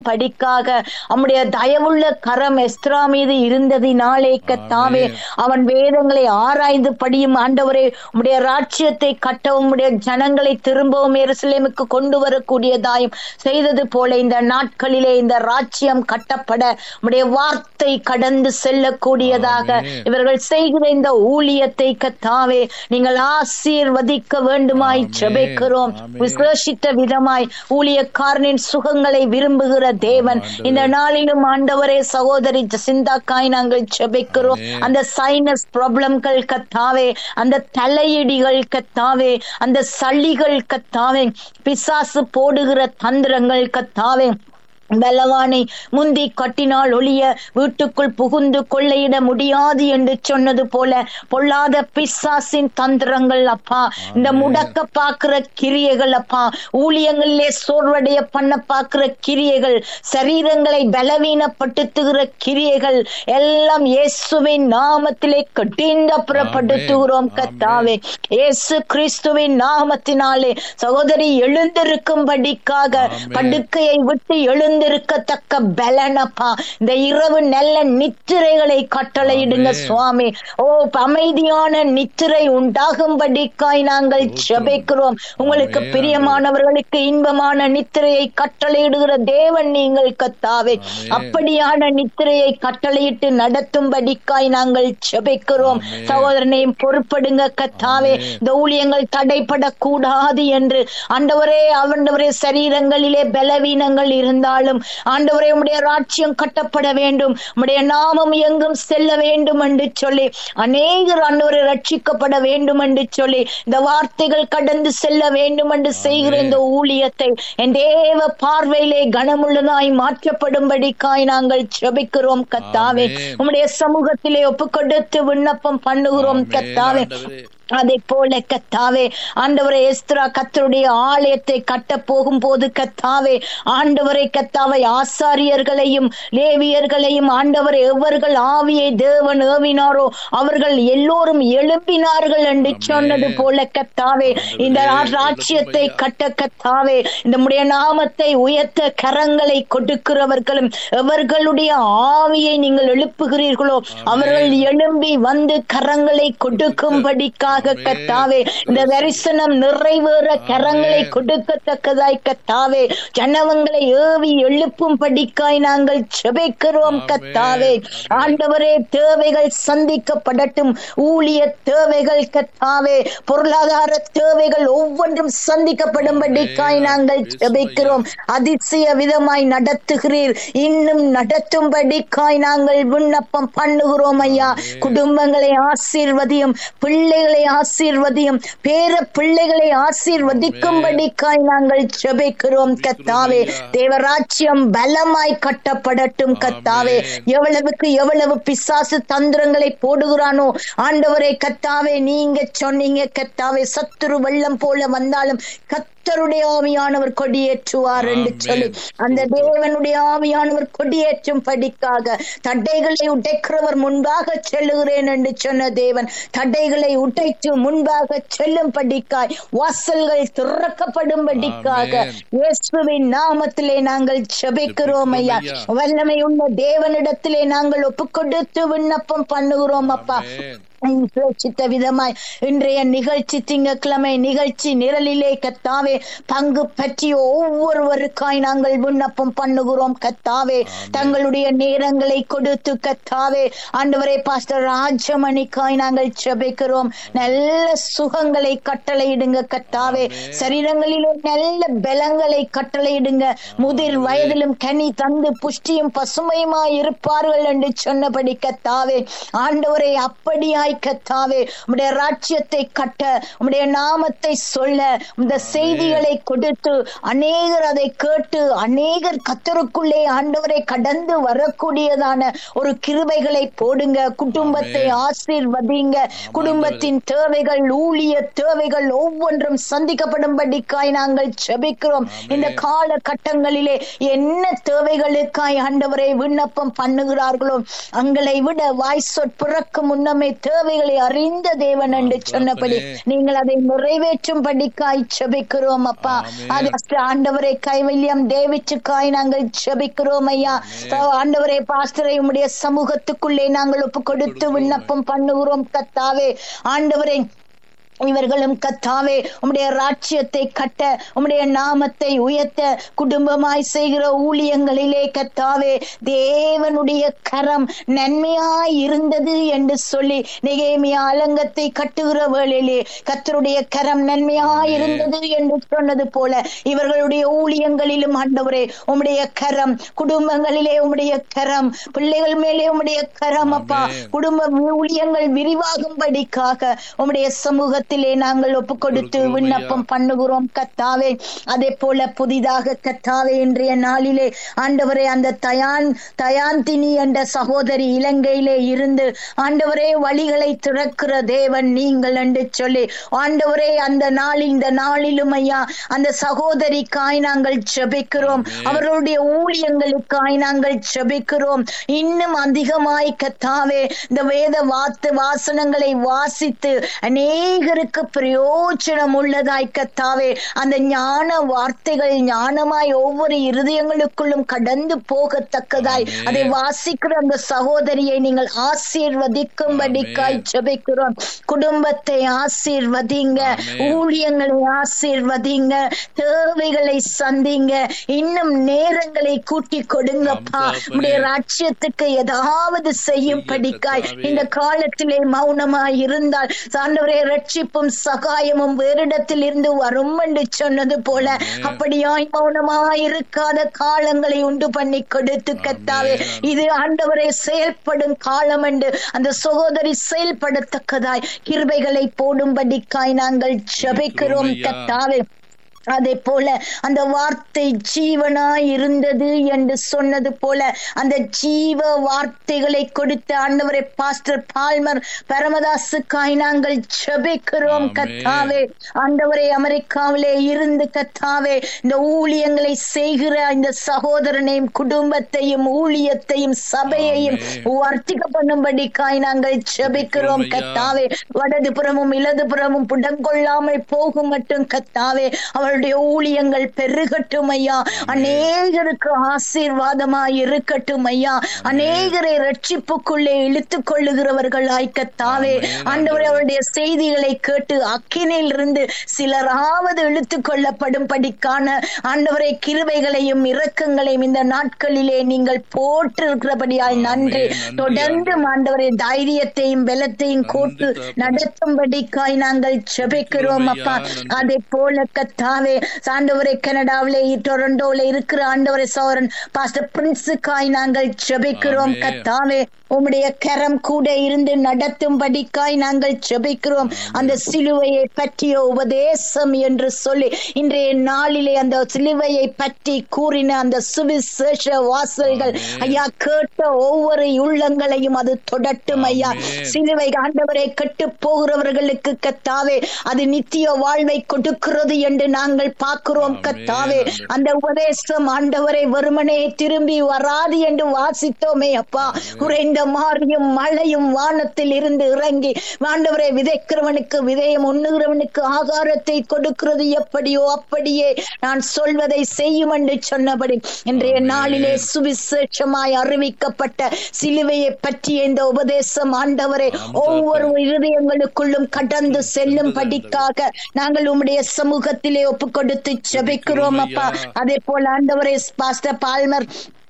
படிக்காக நம்முடைய தயவுள்ள கரம் எஸ்திரா மீது இருந்ததினாலே கத்தாவே அவன் வேதங்களை ஆராய்ந்து படியும் ஆண்டவரே உம்முடைய ராட்சியத்தை கட்டவும் உம்முடைய ஜனங்களை திரும்பவும் எருசலேமுக்கு கொண்டு வரக்கூடியதாயும் செய்தது போல இந்த நாட்களிலே இந்த ராட்சியம் கட்டப்பட உம்முடைய வார்த்தை கடந்து செல்லக்கூடியதாக இவர்கள் செய்கிற இந்த ஊழியத்தை கத்தாவே நீங்கள் ஆசீர்வதிக்க வேண்டுமாய் ஜெபிக்கிறோம் விசேஷித்த விதமாய் ஊழியக்காரனின் சுகங்களை விரும்புகிற தேவன் இந்த நாளிலும் ஆண்டவரே சகோதரி ஜசிந்தாக்காய் நாங்கள் ஜெபிக்கிறோம் அந்த சைனஸ் ப்ராப்ளம்கள் கத்தாவே அந்த தலையிடிகள் கத்தாவே அந்த சளிகள் கத்தாவே பிசாசு போடுகிற தந்திரங்கள் கத்தாவே பலவானை முந்தி கட்டினால் ஒளிய வீட்டுக்குள் புகுந்து கொள்ளையிட முடியாது என்று சொன்னது போல பொல்லாத பிசாசின் தந்திரங்கள் அப்பா இந்த முடக்க பாக்குற கிரியைகள் அப்பா ஊழியங்களிலே சோர்வடைய பண்ண பாக்குற கிரியைகள் சரீரங்களை பலவீனப்படுத்துகிற கிரியைகள் எல்லாம் இயேசுவின் நாமத்திலே கட்டிந்தப்புறப்படுத்துகிறோம் கத்தாவே இயேசு கிறிஸ்துவின் நாமத்தினாலே சகோதரி எழுந்திருக்கும்படிக்காக படுக்கையை விட்டு எழுந்து இருந்திருக்கத்தக்க பலனப்பா இந்த இரவு நல்ல நித்திரைகளை கட்டளையிடுங்க சுவாமி ஓ அமைதியான நித்திரை உண்டாகும்படிக்காய் நாங்கள் ஜெபிக்கிறோம் உங்களுக்கு பிரியமானவர்களுக்கு இன்பமான நித்திரையை கட்டளையிடுகிற தேவன் நீங்கள் கத்தாவே அப்படியான நித்திரையை கட்டளையிட்டு நடத்தும்படிக்காய் நாங்கள் ஜெபிக்கிறோம் சகோதரனையும் பொறுப்படுங்க கத்தாவே இந்த ஊழியங்கள் தடைப்படக்கூடாது என்று ஆண்டவரே ஆண்டவரே சரீரங்களிலே பலவீனங்கள் இருந்தாலும் ஆண்டவரே உடைய ராட்சியம் கட்டப்பட வேண்டும் உடைய நாமம் எங்கும் செல்ல வேண்டும் என்று சொல்லி அநேகர் ஆண்டவரை ரட்சிக்கப்பட வேண்டும் என்று சொல்லி இந்த வார்த்தைகள் கடந்து செல்ல வேண்டும் என்று செய்கிற இந்த ஊழியத்தை என் தேவ பார்வையிலே கனமுள்ளதாய் மாற்றப்படும்படிக்காய் நாங்கள் ஜெபிக்கிறோம் கத்தாவே உம்முடைய சமூகத்திலே ஒப்பு கொடுத்து விண்ணப்பம் பண்ணுகிறோம் கத்தாவே அதை போல கத்தாவே ஆண்டவரை எஸ்திரா கத்தருடைய ஆலயத்தை கட்ட போகும் போது கத்தாவே ஆண்டவரை கத்தாவை ஆசாரியர்களையும் லேவியர்களையும் ஆண்டவர் எவர்கள் ஆவியை தேவன் ஏவினாரோ அவர்கள் எல்லோரும் எழுப்பினார்கள் என்று சொன்னது போல கத்தாவே இந்த ராட்சியத்தை கட்ட கத்தாவே இந்த உடைய நாமத்தை உயர்த்த கரங்களை கொடுக்கிறவர்களும் எவர்களுடைய ஆவியை நீங்கள் எழுப்புகிறீர்களோ அவர்கள் எழும்பி வந்து கரங்களை கொடுக்கும்படிக்காக கத்தராக கத்தாவே இந்த தரிசனம் நிறைவேற கரங்களை கொடுக்கத்தக்கதாய் கத்தாவே ஜனவங்களை ஏவி எழுப்பும் படிக்காய் நாங்கள் செபிக்கிறோம் கத்தாவே ஆண்டவரே தேவைகள் சந்திக்கப்படட்டும் ஊழிய தேவைகள் கத்தாவே பொருளாதார தேவைகள் ஒவ்வொன்றும் சந்திக்கப்படும்படிக்காய் நாங்கள் செபிக்கிறோம் அதிசய விதமாய் நடத்துகிறீர் இன்னும் நடத்தும்படிக்காய் நாங்கள் விண்ணப்பம் பண்ணுகிறோம் ஐயா குடும்பங்களை ஆசீர்வதியும் பிள்ளைகளை ஆசீர்வதியும் பேர பிள்ளைகளை ஆசீர்வதிக்கும்படிக்காய் நாங்கள் ஜெபிக்கிறோம் கத்தாவே தேவராட்சியம் பலமாய் கட்டப்படட்டும் கத்தாவே எவ்வளவுக்கு எவ்வளவு பிசாசு தந்திரங்களை போடுகிறானோ ஆண்டவரை கத்தாவே நீங்க சொன்னீங்க கத்தாவே சத்துரு வெள்ளம் போல வந்தாலும் கத்தருடைய ஆவியானவர் கொடியேற்றுவார் என்று சொல்லி அந்த தேவனுடைய ஆவியானவர் கொடியேற்றும் படிக்காக தடைகளை உடைக்கிறவர் முன்பாக செல்லுகிறேன் என்று சொன்ன தேவன் தடைகளை உடைத்து முன்பாக செல்லும் படிக்காய் வாசல்கள் திறக்கப்படும்படிக்காக இயேசுவின் நாமத்திலே நாங்கள் ஜெபிக்கிறோம் ஐயா வல்லமை உள்ள தேவனிடத்திலே நாங்கள் ஒப்பு கொடுத்து விண்ணப்பம் பண்ணுகிறோம் அப்பா சித்த விதமாய் இன்றைய நிகழ்ச்சி திங்கக்கிழமை நிகழ்ச்சி நிரலிலே கத்தாவே பங்கு பற்றிய ஒவ்வொருவருக்காய் நாங்கள் விண்ணப்பம் பண்ணுகிறோம் கத்தாவே தங்களுடைய நேரங்களை கொடுத்து கத்தாவே ஆண்டவரே பாஸ்டர் ராஜமணிக்காய் நாங்கள் செபிக்கிறோம் நல்ல சுகங்களை கட்டளையிடுங்க கத்தாவே சரீரங்களிலே நல்ல பலங்களை கட்டளையிடுங்க முதிர் வயதிலும் கனி தந்து புஷ்டியும் பசுமையுமாய் இருப்பார்கள் என்று சொன்னபடி கத்தாவே ஆண்டவரை அப்படியாய் கத்தாவே உம்முடைய ராட்சியத்தை கட்ட உம்முடைய நாமத்தை சொல்ல இந்த செய்திகளை கொடுத்து அநேகர் அதை கேட்டு அநேகர் கத்தருக்குள்ளே ஆண்டவரை கடந்து வரக்கூடியதான ஒரு கிருபைகளை போடுங்க குடும்பத்தை ஆசீர்வதிங்க குடும்பத்தின் தேவைகள் ஊழிய தேவைகள் ஒவ்வொன்றும் சந்திக்கப்படும்படிக்காய் நாங்கள் ஜெபிக்கிறோம் இந்த கால கட்டங்களிலே என்ன தேவைகளுக்காய் ஆண்டவரை விண்ணப்பம் பண்ணுகிறார்களோ அங்களை விட வாய் சொற் பிறக்கும் முன்னமே தேவை தேவைகளை அறிந்த தேவன் என்று சொன்னபடி நீங்கள் அதை நிறைவேற்றும் படிக்காய் செபிக்கிறோம் அப்பா அது ஆண்டவரை கைவல்யம் தேவிச்சுக்காய் நாங்கள் செபிக்கிறோம் ஐயா ஆண்டவரே பாஸ்டரை உம்முடைய சமூகத்துக்குள்ளே நாங்கள் ஒப்பு கொடுத்து விண்ணப்பம் பண்ணுகிறோம் கத்தாவே ஆண்டவரை இவர்களும் கத்தாவே உம்முடைய ராட்சியத்தை கட்ட உம்முடைய நாமத்தை உயர்த்த குடும்பமாய் செய்கிற ஊழியங்களிலே கத்தாவே தேவனுடைய கரம் நன்மையாய் இருந்தது என்று சொல்லி நிகேமியா அலங்கத்தை கட்டுகிற வேளையிலே கத்தருடைய கரம் நன்மையாய் இருந்தது என்று சொன்னது போல இவர்களுடைய ஊழியங்களிலும் ஆண்டவரே உம்முடைய கரம் குடும்பங்களிலே உம்முடைய கரம் பிள்ளைகள் மேலே உம்முடைய கரம் அப்பா குடும்ப ஊழியங்கள் விரிவாகும்படிக்காக உம்முடைய சமூகத்தில் கரத்திலே நாங்கள் ஒப்பு கொடுத்து விண்ணப்பம் பண்ணுகிறோம் கத்தாவே அதே போல புதிதாக கத்தாவே இன்றைய நாளிலே ஆண்டவரே அந்த தயான் தயாந்தினி என்ற சகோதரி இலங்கையிலே இருந்து ஆண்டவரே வழிகளை திறக்கிற தேவன் நீங்கள் என்று சொல்லி ஆண்டவரே அந்த நாள் இந்த நாளிலும் ஐயா அந்த சகோதரிக்காய் நாங்கள் ஜெபிக்கிறோம் அவர்களுடைய ஊழியங்களுக்காய் நாங்கள் ஜெபிக்கிறோம் இன்னும் அதிகமாய் கத்தாவே இந்த வேத வாத்து வாசனங்களை வாசித்து அநேகருக்கு பிரயோஜனம் உள்ளதாய் கத்தாவே அந்த ஞான வார்த்தைகள் ஞானமாய் ஒவ்வொரு இருதயங்களுக்குள்ளும் கடந்து போகத்தக்கதாய் அதை வாசிக்கிற அந்த சகோதரியை நீங்கள் ஆசீர்வதிக்கும்படிக்காய் ஜெபிக்கிறோம் குடும்பத்தை ஆசீர்வதிங்க ஊழியங்களை ஆசீர்வதிங்க தேவைகளை சந்திங்க இன்னும் நேரங்களை கூட்டி கொடுங்கப்பா உடைய ராட்சியத்துக்கு ஏதாவது செய்யும் படிக்காய் இந்த காலத்திலே மௌனமாய் இருந்தால் சாண்டவரே ரட்சிப்பும் சகாயமும் வேறிடத்தில் இருந்து வரும் என்று சொன்னது போல அப்படியாய் மௌனமாய் இருக்காத காலங்களை உண்டு பண்ணி கொடுத்து கத்தாவே இது ஆண்டவரை செயல்படும் காலம் என்று அந்த சகோதரி செயல்படத்தக்கதாய் கிருபைகளை போடும்படிக்காய் நாங்கள் ஜபிக்கிறோம் கத்தாவே அதே போல அந்த வார்த்தை ஜீவனாய் இருந்தது என்று சொன்னது போல அந்த ஜீவ வார்த்தைகளை கொடுத்த ஆண்டவரை பாஸ்டர் பால்மர் பரமதாசுக்காய் நாங்கள் ஜெபிக்கிறோம் கத்தாவே ஆண்டவரை அமெரிக்காவிலே இருந்து கத்தாவே இந்த ஊழியங்களை செய்கிற இந்த சகோதரனையும் குடும்பத்தையும் ஊழியத்தையும் சபையையும் வர்த்திக்க பண்ணும்படிக்காய் நாங்கள் ஜெபிக்கிறோம் கத்தாவே வடதுபுறமும் இடதுபுறமும் புடங்கொள்ளாமல் போகும் மட்டும் கத்தாவே அவர் அவருடைய ஊழியங்கள் பெருகட்டும் ஐயா அநேகருக்கு ஆசீர்வாதமாய் இருக்கட்டும் ஐயா அநேகரை ரட்சிப்புக்குள்ளே இழுத்து கொள்ளுகிறவர்கள் ஆய்க்கத்தாவே ஆண்டவரை அவருடைய செய்திகளை கேட்டு அக்கினில் இருந்து சிலராவது இழுத்து கொள்ளப்படும் படிக்கான ஆண்டவரை கிருவைகளையும் இரக்கங்களையும் இந்த நாட்களிலே நீங்கள் போட்டிருக்கிறபடியால் நன்றி தொடர்ந்து ஆண்டவரை தைரியத்தையும் பலத்தையும் கூட்டு நடத்தும்படிக்காய் நாங்கள் ஜெபிக்கிறோம் அப்பா அதை போல கத்தாவே ஆண்டவரை கனடாவிலே டொரண்டோல இருக்கிற ஆண்டவரை சோரன் பாஸ்டர் பிரின்ஸுக்காய் நாங்கள் ஜெபிக்கிறோம் கத்தாவே உம்முடைய கரம் கூட இருந்து நடத்தும்படிக்காய் நாங்கள் ஜெபிக்கிறோம் அந்த சிலுவையை பற்றிய உபதேசம் என்று சொல்லி இன்றைய நாளிலே அந்த சிலுவையை பற்றி கூறின அந்த சுவிசேஷ வாசல்கள் ஐயா கேட்ட ஒவ்வொரு உள்ளங்களையும் அது தொடட்டும் ஐயா சிலுவை ஆண்டவரை கெட்டு போகிறவர்களுக்கு கத்தாவே அது நித்திய வாழ்வை கொடுக்கிறது என்று நாங்கள் பார்க்கிறோம் கத்தாவே அந்த உபதேசம் ஆண்டவரை வெறுமனே திரும்பி வராது என்று வாசித்தோமே அப்பா குறைந்த மாறியும் மழையும் வானத்தில் இருந்து இறங்கி ஆண்டவரை விதைக்கிறவனுக்கு விதையம் உண்ணுகிறவனுக்கு ஆகாரத்தை கொடுக்கிறது எப்படியோ அப்படியே நான் சொல்வதை செய்யும் என்று சொன்னபடி இன்றைய நாளிலே சுவிசேஷமாய் அறிவிக்கப்பட்ட சிலுவையை பற்றிய இந்த உபதேசம் ஆண்டவரை ஒவ்வொரு இருதயங்களுக்குள்ளும் கடந்து செல்லும் படிக்காக நாங்கள் உம்முடைய சமூகத்திலே ஒப்பு கொடுத்து ஜெபிக்கிறோம் அப்பா அதே போல ஆண்டவரே பாஸ்டர் பால்மர்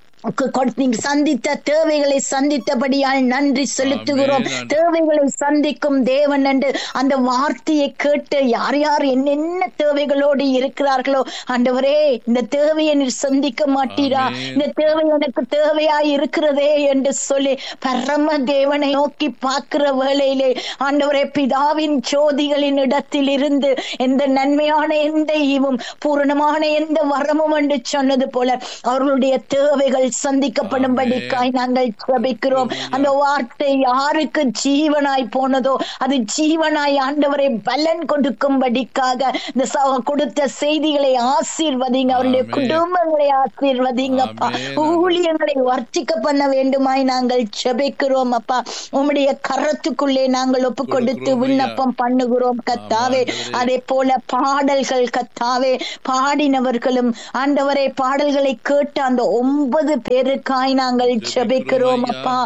நீங்க சந்தித்த தேவைகளை சந்தித்தபடியால் நன்றி செலுத்துகிறோம் தேவைகளை சந்திக்கும் தேவன் என்று அந்த வார்த்தையை கேட்டு யார் யார் என்னென்ன தேவைகளோடு இருக்கிறார்களோ ஆண்டவரே இந்த தேவையை நீர் சந்திக்க மாட்டீரா இந்த தேவை எனக்கு தேவையாய் இருக்கிறதே என்று சொல்லி பரம தேவனை நோக்கி பார்க்கிற வேளையிலே ஆண்டவரே பிதாவின் ஜோதிகளின் இடத்தில் இருந்து எந்த நன்மையான எந்த ஈவும் பூரணமான எந்த வரமும் என்று சொன்னது போல அவர்களுடைய தேவைகள் சந்திக்கப்படும்படிக்காய் நாங்கள் ஜெபிக்கிறோம் அந்த வார்த்தை யாருக்கு ஜீவனாய் போனதோ அது ஜீவனாய் ஆண்டவரை பலன் கொடுக்கும்படிக்காக இந்த ச- கொடுத்த செய்திகளை ஆசீர்வதிங்க அவருடைய ஆமென். குடும்பங்களை ஆசீர்வதிங்கப்பா ஆமென். ஊழியங்களை வர்த்திக்க பண்ண வேண்டுமாய் நாங்கள் ஜெபிக்கிறோம் அப்பா உம்முடைய கரத்துக்குள்ளே நாங்கள் ஒப்பு கொடுத்து கொடுக்கிறோம் ஐயா. விண்ணப்பம் பண்ணுகிறோம் கத்தாவே ஆமாம், அதே போல பாடல்கள் கத்தாவே பாடினவர்களும் ஆண்டவரே பாடல்களை கேட்ட அந்த ஒன்பது பேருக்காய் நாங்கள் ஜெபிக்கிறோம் ஐயா. அப்பா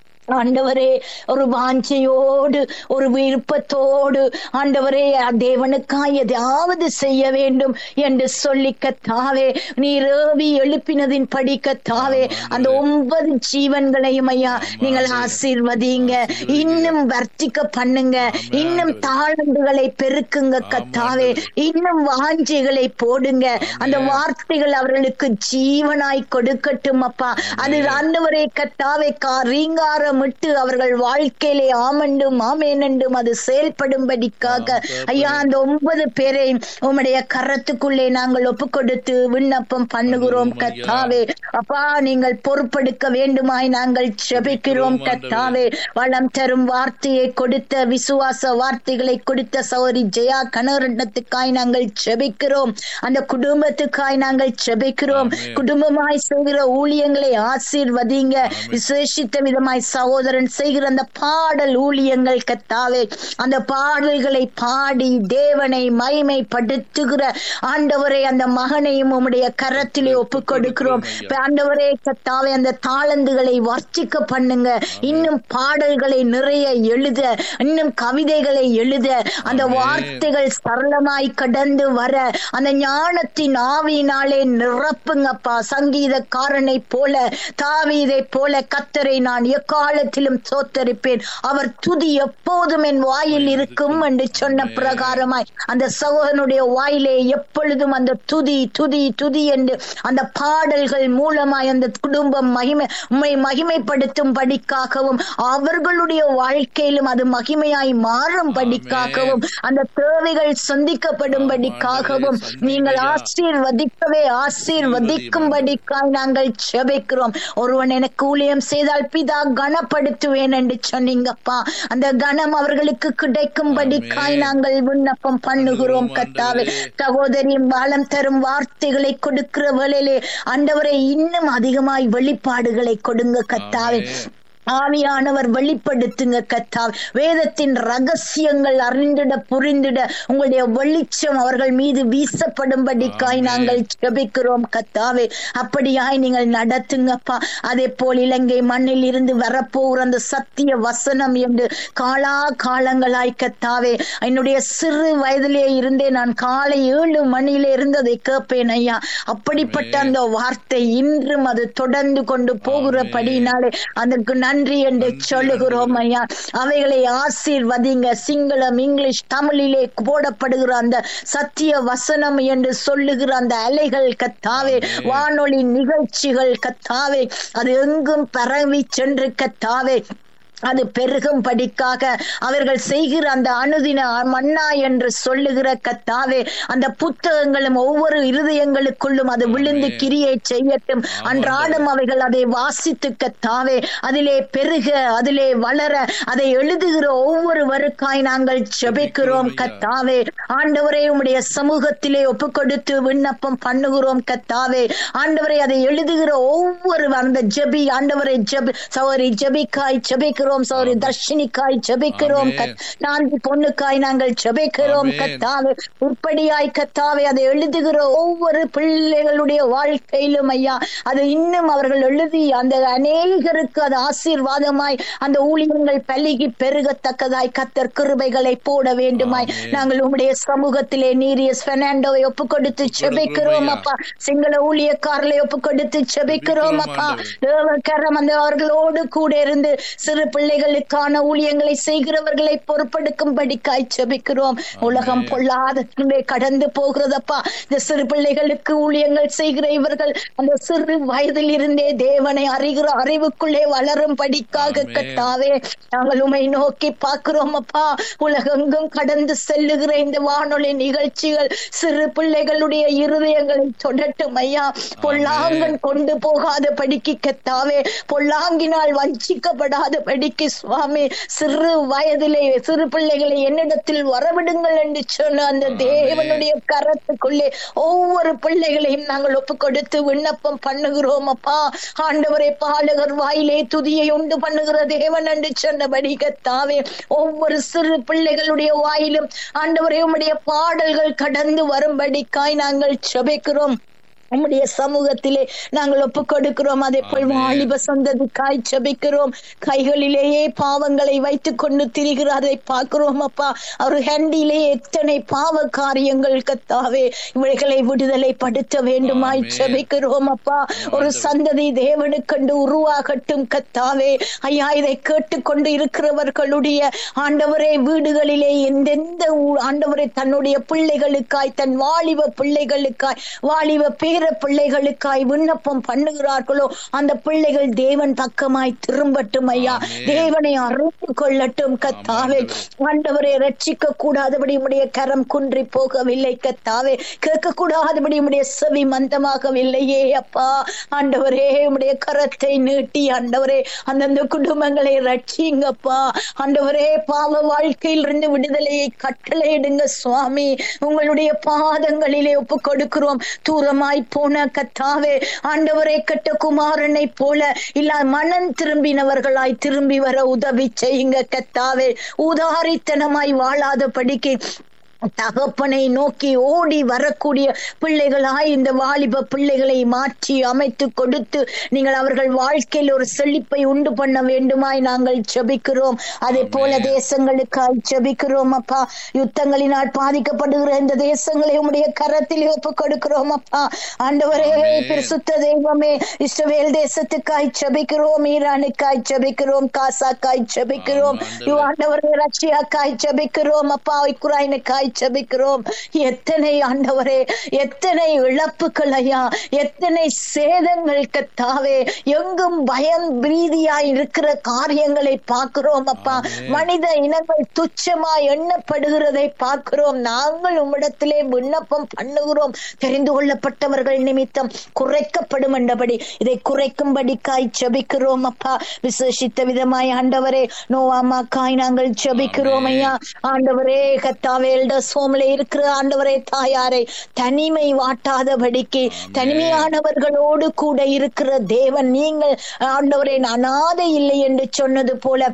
ஆண்டவரே ஒரு வாஞ்சையோடு ஒரு விருப்பத்தோடு ஆண்டவரே தேவனுக்காய் எதையாவது செய்ய வேண்டும் என்று சொல்லி கத்தாவே நீர் ஏவி எழுப்பினதின் படி கத்தாவே அந்த ஒன்பது ஜீவன்களையும் ஐயா நீங்கள் ஆசீர்வதிங்க இன்னும் வர்த்திக்க பண்ணுங்க இன்னும் தாளந்துகளை பெருக்குங்க கத்தாவே இன்னும் வாஞ்சைகளை போடுங்க அந்த வார்த்தைகள் அவர்களுக்கு ஜீவனாய் கொடுக்கட்டும் அப்பா அது ஆண்டவரே கத்தாவே கா ரீங்காரமிட்டு அவர்கள் வாழ்க்கையிலே ஆமண்டும் ஆமேனண்டும் அது செயல்படும்படிக்காக ஐயா அந்த ஒன்பது பேரையும் உம்முடைய கரத்துக்குள்ளே நாங்கள் ஒப்பு கொடுத்து விண்ணப்பம் பண்ணுகிறோம் கத்தாவே அப்பா நீங்கள் பொறுப்பெடுக்க வேண்டுமாய் நாங்கள் ஜெபிக்கிறோம் கத்தாவே வளம் தரும் வார்த்தையை கொடுத்த விசுவாச வார்த்தைகளை கொடுத்த சௌரி ஜெயா கனரட்னத்துக்காய் நாங்கள் ஜெபிக்கிறோம் அந்த குடும்பத்துக்காய் நாங்கள் ஜெபிக்கிறோம் ஆமென். குடும்பமாய் செய்கிற ஊழியங்களை ஆசீர்வதிங்க விசேஷித்த விதமாய் சகோதரன் செய்கிற அந்த பாடல் ஊழியங்கள் கத்தாவே அந்த பாடல்களை பாடி தேவனை மகிமைப்படுத்துகிற ஆண்டவரை அந்த மகனையும் உம்முடைய கரத்திலே ஒப்பு கொடுக்கிறோம் இப்ப ஆண்டவரே கத்தாவே அந்த தாளந்துகளை வர்ச்சிக்க பண்ணுங்க இன்னும் பாடல்களை நிறைய எழுத இன்னும் கவிதைகளை எழுத அந்த ஆமென். வார்த்தைகள் சரளமாய் கடந்து வர அந்த ஞானத்தின் ஆவியினாலே நிரப்புங்கப்பா சங்கீதக்காரனை போல தாவீதை போல கத்தரை நான் எக்காலத்திலும் சோத்தரிப்பேன் அவர் துதி எப்போதும் என் வாயில் இருக்கும் என்று சொன்ன பிரகாரமாய் அந்த சகோதரனுடைய வாயிலே எப்பொழுதும் அந்த துதி துதி துதி என்று அந்த பாடல்கள் மூலமாய் அந்த குடும்பம் மகிமை உம்மை மகிமைப்படுத்தும் படிக்காகவும் அவர்களுடைய வாழ்க்கையிலும் அது மகிமையாய் மாறும் படிக்காகவும் அந்த தேவைகள் சந்திக்கப்படும்படிக்காகவும் நீங்கள் ஆசீர்வதிக்கவே ஆசீர்வதிக்கும்படிக்காய் நாங்கள் ஜெபிக்கிறோம் ஒருவன் எனக்கு ஊழியம் செய்தால் பிதா கனப்படுத்துவேன் என்று சொன்னீங்கப்பா அந்த கனம் அவர்களுக்கு கிடைக்கும்படிக்காய் ஆமென். நாங்கள் விண்ணப்பம் பண்ணுகிறோம் கத்தாவே சகோதரி வளம் தரும் வார்த்தைகளை கொடுக்கிற வேளையிலே ஆண்டவரை இன்னும் அதிகமாய் வெளிப்பாடுகளை கொடுங்க கத்தாவே ஆமென். ஆவியானவர் வெளிப்படுத்துங்க கத்தாவே வேதத்தின் ரகசியங்கள் அறிந்திட புரிந்திட உங்களுடைய வெளிச்சம் அவர்கள் மீது வீசப்படும்படிக்காய் ஆமென். நாங்கள் ஜெபிக்கிறோம் கத்தாவே அப்படியாய் நீங்கள் நடத்துங்கப்பா அதே போல் இலங்கை மண்ணில் இருந்து வரப்போகிற அந்த சத்திய வசனம் என்று காலா காலங்களாய் கத்தாவே என்னுடைய சிறு வயதிலே இருந்தே நான் காலை ஏழு மணியில இருந்து அதை கேட்பேன் ஐயா அப்படிப்பட்ட ஆமென். அந்த வார்த்தை இன்றும் அது தொடர்ந்து கொண்டு போகிறபடினாலே அதற்கு நன்றி என்று நன்றி, சொல்லுகிறோம் ஐயா அவைகளை ஆசீர்வதிங்க சிங்களம் இங்கிலீஷ் தமிழிலே போடப்படுகிற அந்த சத்திய வசனம் என்று சொல்லுகிற அந்த அலைகள் கத்தாவே ஆமென். வானொலி நிகழ்ச்சிகள் கத்தாவே அது எங்கும் பரவி சென்று கத்தாவே அது பெருகும் படிக்காக அவர்கள் செய்கிற அந்த அனுதின மன்னா என்று சொல்லுகிற கத்தாவே அந்த புத்தகங்களும் ஒவ்வொரு இருதயங்களுக்குள்ளும் அது விழுந்து ஆமென். கிரியை செய்யட்டும் ஆமாம் அன்றாடம் அவைகள் அதை வாசித்து கத்தாவே அதிலே பெருக அதிலே வளர அதை எழுதுகிற ஒவ்வொருவருக்காய் நாங்கள் ஜெபிக்கிறோம் ஐயா. கத்தாவே ஆண்டவரே உம்முடைய சமூகத்திலே ஒப்பு கொடுத்து விண்ணப்பம் பண்ணுகிறோம் கத்தாவே ஆண்டவரை அதை எழுதுகிற ஒவ்வொரு அந்த ஜெபி ஆண்டவரை ஜெபி சௌரி ஜெபிக்காய் ஜெபிக்கிறோம் சௌரி ஆமென். தர்ஷினிக்காய் ஜெபிக்கிறோம் ஆமென். கத்- நான்கு பொண்ணுக்காய் நாங்கள் ஜெபிக்கிறோம் ஆமென். கத்தாவே உற்படியாய் கத்தாவே அதை எழுதுகிற ஒவ்வொரு பிள்ளைகளுடைய வாழ்க்கையிலும் ஐயா அது இன்னும் அவர்கள் எழுதி அந்த அநேகருக்கு அது ஆசீர்வாதமாய் அந்த ஊழியங்கள் பலுகி பெருகத்தக்கதாய் கத்தர் கிருபைகளை போட வேண்டுமாய் ஆமென். நாங்கள் உம்முடைய சமூகத்திலே நீரியஸ் பெர்னாண்டோவை ஒப்பு கொடுத்து ஜெபிக்கிறோம் ஐயா. அப்பா சிங்கள ஊழியக்காரர்களை ஒப்பு கொடுத்து ஜெபிக்கிறோம் ஜெபிக்கிறோம் அப்பா ஆண்டவரே. தேவக்கரம் அந்த அவர்களோடு கூட இருந்து சிறு பிள்ளைகளுக்கான ஊழியங்களை செய்கிறவர்களை பொறுப்பெடுக்கும்படி காய்ச்சபிக்கிறோம் உலகம் பொல்லாத கடந்து போகிறதப்பா இந்த சிறு பிள்ளைகளுக்கு ஊழியங்கள் செய்கிற இவர்கள் அந்த சிறு வயதில் இருந்தே தேவனை அறிகிற அறிவுக்குள்ளே வளரும் படிக்காக கத்தாவே நாங்கள் உமை நோக்கி பார்க்கிறோம் அப்பா உலகெங்கும் கடந்து செல்லுகிற இந்த வானொலி நிகழ்ச்சிகள் சிறு பிள்ளைகளுடைய இருதயங்களை தொடட்டும் ஐயா பொல்லாங்கன் கொண்டு போகாத படிக்கு கத்தாவே பொல்லாங்கினால் வஞ்சிக்கப்படாத படிக்கு சுவாமி சிறு வயதிலே சிறு பிள்ளைகளை என்னிடத்தில் வரவிடுங்கள் என்று சொன்ன அந்த தேவனுடைய கரத்துக்குள்ளே ஒவ்வொரு பிள்ளைகளையும் நாங்கள் ஒப்பு கொடுத்து விண்ணப்பம் பண்ணுகிறோம் அப்பா ஆண்டவரை பாலகர் வாயிலே துதியை உண்டு பண்ணுகிற தேவன் என்று சொன்னபடி கத்தாவே ஒவ்வொரு சிறு பிள்ளைகளுடைய வாயிலும் ஆண்டவரை உம்முடைய பாடல்கள் கடந்து வரும்படிக்காய் நாங்கள் செபிக்கிறோம் உம்முடைய சமூகத்திலே நாங்கள் ஒப்பு கொடுக்கிறோம் அதே போல் வாலிப சந்ததிக்காய் செபிக்கிறோம் கைகளிலேயே பாவங்களை வைத்துக் கொண்டு திரிகிறாரை பார்க்கிறோம் அப்பா அவர் ஹேண்டிலே எத்தனை பாவ காரியங்கள் கத்தாவே இவைகளை விடுதலை படுத்த வேண்டுமாய் செபிக்கிறோம் அப்பா ஒரு சந்ததி தேவனுக்கண்டு உருவாகட்டும் கத்தாவே ஐயா இதை கேட்டுக்கொண்டு இருக்கிறவர்களுடைய ஆண்டவரே வீடுகளிலே எந்தெந்த ஆண்டவரை தன்னுடைய பிள்ளைகளுக்காய் தன் வாலிப பிள்ளைகளுக்காய் வாலிப பேர பிள்ளைகளுக்காய் விண்ணப்பம் பண்ணுகிறார்களோ அந்த பிள்ளைகள் தேவன் பக்கமாய் திரும்பட்டும் ஐயா தேவனை அறிந்து கொள்ளட்டும் கத்தாவே ஆண்டவரை ரட்சிக்க கூடாதபடி உடைய கரம் குன்றி போகவில்லை கத்தாவே கேட்க கூடாதபடி உடைய செவி மந்தமாகவில்லையே அப்பா ஆண்டவரே உடைய கரத்தை நீட்டி ஆண்டவரே அந்தந்த குடும்பங்களை ரட்சிங்கப்பா ஆண்டவரே பாவ வாழ்க்கையில் இருந்து விடுதலையை கட்டளையிடுங்க சுவாமி உங்களுடைய பாதங்களிலே ஒப்பு கொடுக்கிறோம் தூரமாய் போன கத்தாவே ஆண்டவரே கட்ட குமாரனை போல இல்ல மனம் திரும்பினவர்களாய் திரும்பி வர உதவி செய்யுங்க கத்தாவே உதாரித்தனமாய் வாழாத படிக்கு தகப்பனை நோக்கி ஓடி வரக்கூடிய பிள்ளைகளாய் இந்த வாலிப பிள்ளைகளை மாற்றி அமைத்து கொடுத்து நீங்கள் அவர்கள் வாழ்க்கையில் ஒரு செழிப்பை உண்டு பண்ண வேண்டுமாய் நாங்கள் செபிக்கிறோம் அதே போல தேசங்களுக்காய் செபிக்கிறோம் அப்பா யுத்தங்களினால் பாதிக்கப்படுகிற இந்த தேசங்களை உடைய கரத்தில் ஒப்பு கொடுக்கிறோம் அப்பா ஆண்டவரே பிரசுத்த தெய்வமே இஸ்ரவேல் தேசத்துக்காய் செபிக்கிறோம் ஈரானுக்காய் செபிக்கிறோம் காசாக்காய் செபிக்கிறோம் ஆண்டவரே ரஷ்யாக்காய் செபிக்கிறோம் அப்பா உக்ரைனுக்காய் ஜபிக்கிறோம் எத்தனை ஆண்டவரே எத்தனை இழப்புகள் ஐயா எத்தனை சேதங்கள் கத்தாவே எங்கும் பயம் பிரீதியாய் இருக்கிற காரியங்களை பார்க்கிறோம் அப்பா மனித இனங்கள் துச்சமாய் எண்ணப்படுகிறதை பார்க்கிறோம் நாங்கள் உம்மிடத்திலே விண்ணப்பம் பண்ணுகிறோம் தெரிந்து கொள்ளப்பட்டவர்கள் நிமித்தம் குறைக்கப்படும் என்றபடி இதை குறைக்கும்படிக்காய் ஜபிக்கிறோம் அப்பா விசேஷித்த விதமாய் ஆண்டவரே நோவாமாக்காய் நாங்கள் ஜபிக்கிறோம் ஐயா ஆண்டவரே கத்தாவே சோமல இருக்கிற ஆண்டவரே தாயாரை தனிமை வாட்டாதபடிக்கு தனிமையானவர்களோடு கூட இருக்கிற தேவன் நீங்கள் ஆண்டவரே அனாதை இல்லை என்று சொன்னது போல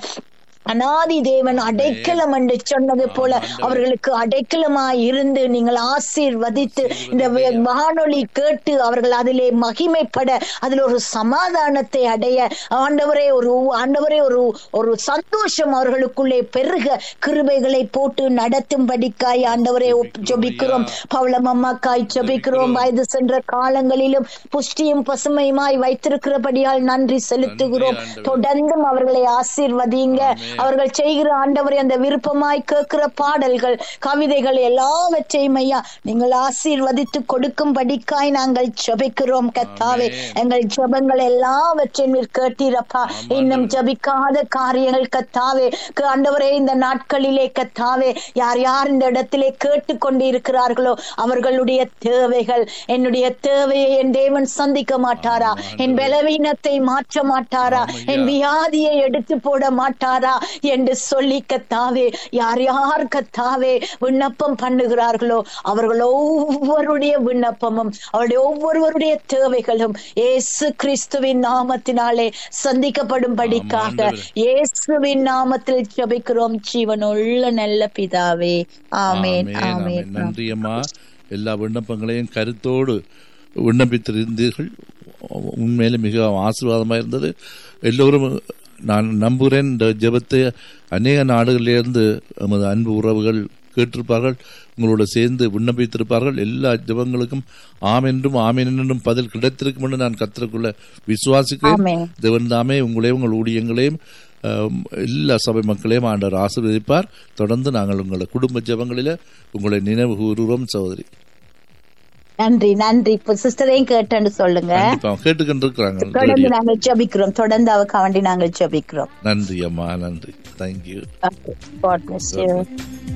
அனாதி தேவன் அடைக்கலம் என்று சொன்னது போல அவர்களுக்கு அடைக்கலமாய் இருந்து நீங்கள் ஆசீர்வதித்து இந்த வானொலி கேட்டு அவர்கள் அதிலே மகிமைப்பட அதில் ஒரு சமாதானத்தை அடைய ஆண்டவரே ஒரு ஆண்டவரே ஒரு ஒரு சந்தோஷம் அவர்களுக்குள்ளே பெருக கிருபைகளை போட்டு நடத்தும்படிக்காய் ஆண்டவரே ஜொபிக்கிறோம் பவளம் அம்மாக்காய் ஜொபிக்கிறோம் வயது சென்ற காலங்களிலும் புஷ்டியும் பசுமையுமாய் வைத்திருக்கிறபடியால் நன்றி செலுத்துகிறோம் தொடர்ந்தும் அவர்களை ஆசீர்வதிங்க அவர்கள் செய்கிற ஆண்டவரை அந்த விருப்பமாய் கேட்கிற பாடல்கள் கவிதைகள் எல்லாவற்றையும் ஐயா நீங்கள் ஆசீர்வதித்து கொடுக்கும் படிக்காய் நாங்கள் ஜபிக்கிறோம் கத்தாவே எங்கள் ஜபங்கள் எல்லாவற்றையும் நீர் கேட்டீரப்பா இன்னும் ஜபிக்காத காரியங்கள் கத்தாவே ஆண்டவரே இந்த நாட்களிலே கத்தாவே யார் யார் இந்த இடத்திலே கேட்டுக்கொண்டு இருக்கிறார்களோ அவர்களுடைய தேவைகள் என்னுடைய தேவையை என் தேவன் சந்திக்க மாட்டாரா என் பலவீனத்தை மாற்ற மாட்டாரா என் வியாதியை எடுத்து போட மாட்டாரா என்று சொல்லி கத்தாவே யார் யார் கத்தாவே விண்ணப்பம் பண்ணுகிறார்களோ அவர்கள் ஒவ்வொருடைய விண்ணப்பமும் அவருடைய ஒவ்வொருவருடைய தேவைகளும் இயேசு கிறிஸ்துவின் நாமத்தினாலே சந்திக்கப்படும்படிக்காக இயேசுவின் நாமத்தில் ஜபிக்கிறோம் ஜீவனுள்ள நல்ல பிதாவே ஆமேன் ஆமேன் நன்றி அம்மா எல்லா விண்ணப்பங்களையும் கருத்தோடு விண்ணப்பித்திருந்தீர்கள் உண்மையிலே மிக ஆசீர்வாதமாக இருந்தது எல்லோரும் நான் நம்புகிறேன் இந்த ஜெபத்தை அநேக நாடுகளிலிருந்து நமது அன்பு உறவுகள் கேட்டிருப்பார்கள் உங்களோட சேர்ந்து விண்ணப்பித்திருப்பார்கள் எல்லா ஜெபங்களுக்கும் ஆம் என்றும் ஆமேன் என்றும் பதில் கிடைத்திருக்கும் என்று நான் கத்திரக்குள்ள விசுவாசிக்கிறேன் தேவன் தாமே உங்களையும் உங்கள் ஊழியங்களையும் அஹ், எல்லா சபை மக்களையும் ஆண்டவர் ஆசீர்வதிப்பார் தொடர்ந்து நாங்கள் உங்களை குடும்ப ஜெபங்களில உங்களை நினைவு கூறுவோம் சகோதரி நன்றி நன்றி இப்ப சிஸ்டரையும் கேட்டேன்னு சொல்லுங்க கண்டிப்பா கேட்டுக்கிட்டு இருக்கிறாங்க தொடர்ந்து நாங்கள் ஜெபிக்கிறோம் தொடர்ந்து அவக்காண்டி நாங்கள் ஜெபிக்கிறோம் நன்றி அம்மா நன்றி தேங்க்யூ God bless you.